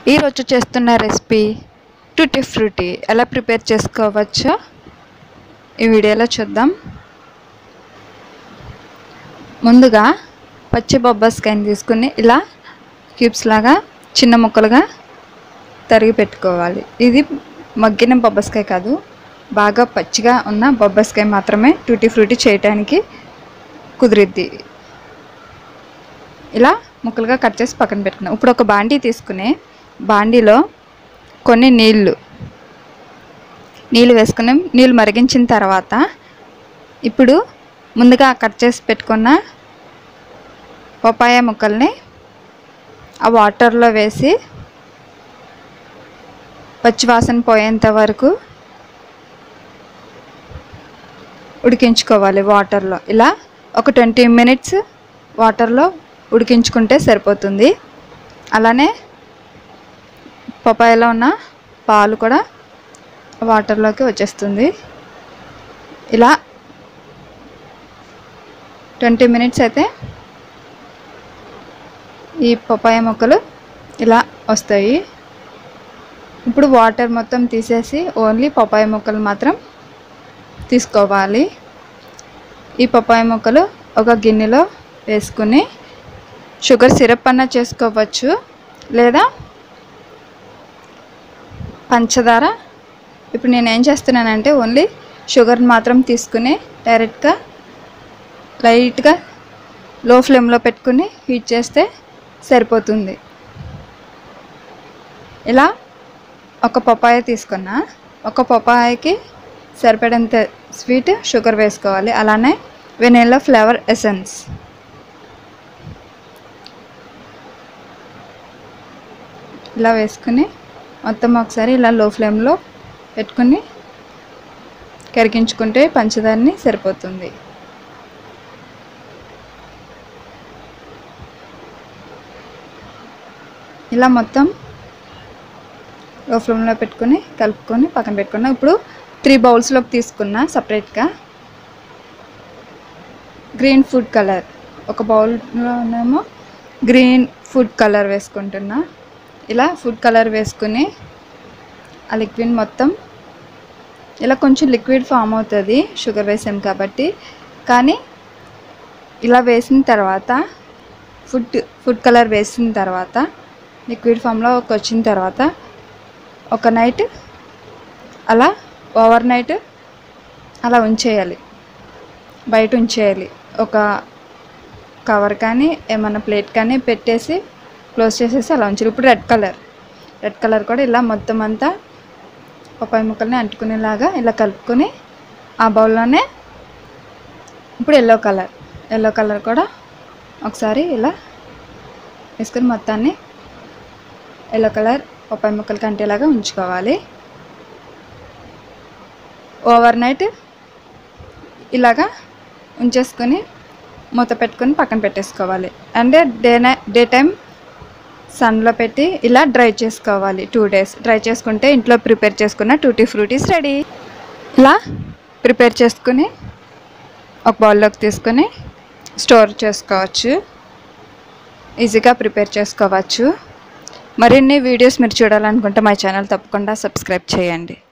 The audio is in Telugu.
ఈరోజు చేస్తున్న రెసిపీ టూటీ ఫ్రూటీ ఎలా ప్రిపేర్ చేసుకోవచ్చో ఈ వీడియోలో చూద్దాం ముందుగా పచ్చి బొబ్బాస్కాయని తీసుకుని ఇలా క్యూబ్స్ లాగా చిన్న ముక్కలుగా తరిగి పెట్టుకోవాలి ఇది మగ్గిన బొబ్బస్కాయ కాదు బాగా పచ్చిగా ఉన్న బొబ్బస్కాయ మాత్రమే టూటీ ఫ్రూటీ చేయటానికి కుదిరిద్ది ఇలా ముక్కలుగా కట్ చేసి పక్కన పెట్టుకున్నాం ఇప్పుడు ఒక బాండీ తీసుకుని బాండీలో కొన్ని నీళ్ళు నీళ్ళు వేసుకుని నీళ్ళు మరిగించిన తర్వాత ఇప్పుడు ముందుగా కట్ చేసి పెట్టుకున్న పపాయ ముక్కల్ని ఆ వాటర్లో వేసి పచ్చివాసన పోయేంత వరకు ఉడికించుకోవాలి వాటర్లో ఇలా ఒక ట్వంటీ మినిట్స్ వాటర్లో ఉడికించుకుంటే సరిపోతుంది అలానే పపాయలో ఉన్న పాలు కూడా వాటర్లోకి వచ్చేస్తుంది ఇలా ట్వంటీ మినిట్స్ అయితే ఈ పపాయ ముక్కలు ఇలా వస్తాయి ఇప్పుడు వాటర్ మొత్తం తీసేసి ఓన్లీ పపాయ ముక్కలు మాత్రం తీసుకోవాలి ఈ పపాయ ముక్కలు ఒక గిన్నెలో వేసుకుని షుగర్ సిరప్ అన్న చేసుకోవచ్చు లేదా పంచదార ఇప్పుడు నేను ఏం చేస్తున్నానంటే ఓన్లీ షుగర్ మాత్రం తీసుకుని డైరెక్ట్గా లైట్గా లో ఫ్లేమ్లో పెట్టుకుని హీట్ చేస్తే సరిపోతుంది ఇలా ఒక పపాయ తీసుకున్నా ఒక పపాయకి సరిపడేంత స్వీట్ షుగర్ వేసుకోవాలి అలానే వెనీలా ఫ్లేవర్ ఎసెన్స్ ఇలా వేసుకుని మొత్తం ఒకసారి ఇలా లో ఫ్లేమ్లో పెట్టుకుని కరిగించుకుంటే పంచదారని సరిపోతుంది ఇలా మొత్తం లో ఫ్లేమ్లో పెట్టుకొని కలుపుకొని పక్కన పెట్టుకున్నా ఇప్పుడు త్రీ బౌల్స్లోకి తీసుకున్నా సపరేట్గా గ్రీన్ ఫుడ్ కలర్ ఒక బౌల్లోనేమో గ్రీన్ ఫుడ్ కలర్ వేసుకుంటున్నా ఇలా ఫుడ్ కలర్ వేసుకుని ఆ లిక్విడ్ మొత్తం ఇలా కొంచెం లిక్విడ్ ఫామ్ అవుతుంది షుగర్ వేసాం కాబట్టి కానీ ఇలా వేసిన తర్వాత ఫుడ్ ఫుడ్ కలర్ వేసిన తర్వాత లిక్విడ్ ఫామ్లో వచ్చిన తర్వాత ఒక నైట్ అలా ఓవర్ నైట్ అలా ఉంచేయాలి బయట ఉంచేయాలి ఒక కవర్ కానీ ఏమన్నా ప్లేట్ కానీ పెట్టేసి క్లోజ్ చేసేసి అలా ఉంచారు ఇప్పుడు రెడ్ కలర్ రెడ్ కలర్ కూడా ఇలా మొత్తం అంతా పప్పాయి ముక్కల్ని అంటుకునేలాగా ఇలా కలుపుకొని ఆ బౌల్లోనే ఇప్పుడు ఎల్లో కలర్ ఎల్లో కలర్ కూడా ఒకసారి ఇలా వేసుకొని మొత్తాన్ని ఎల్లో కలర్ పప్పాయి ముక్కలకి అంటేలాగా ఉంచుకోవాలి ఓవర్ నైట్ ఇలాగా ఉంచేసుకొని మూత పెట్టుకొని పక్కన పెట్టేసుకోవాలి అంటే డే డే టైం సన్లో పెట్టి ఇలా డ్రై చేసుకోవాలి టూ డేస్ డ్రై చేసుకుంటే ఇంట్లో ప్రిపేర్ చేసుకున్న టూటీ ఫ్రూటీస్ రెడీ ఇలా ప్రిపేర్ చేసుకుని ఒక బౌల్లోకి తీసుకొని స్టోర్ చేసుకోవచ్చు ఈజీగా ప్రిపేర్ చేసుకోవచ్చు మరిన్ని వీడియోస్ మీరు చూడాలనుకుంటే మా ఛానల్ తప్పకుండా సబ్స్క్రైబ్ చేయండి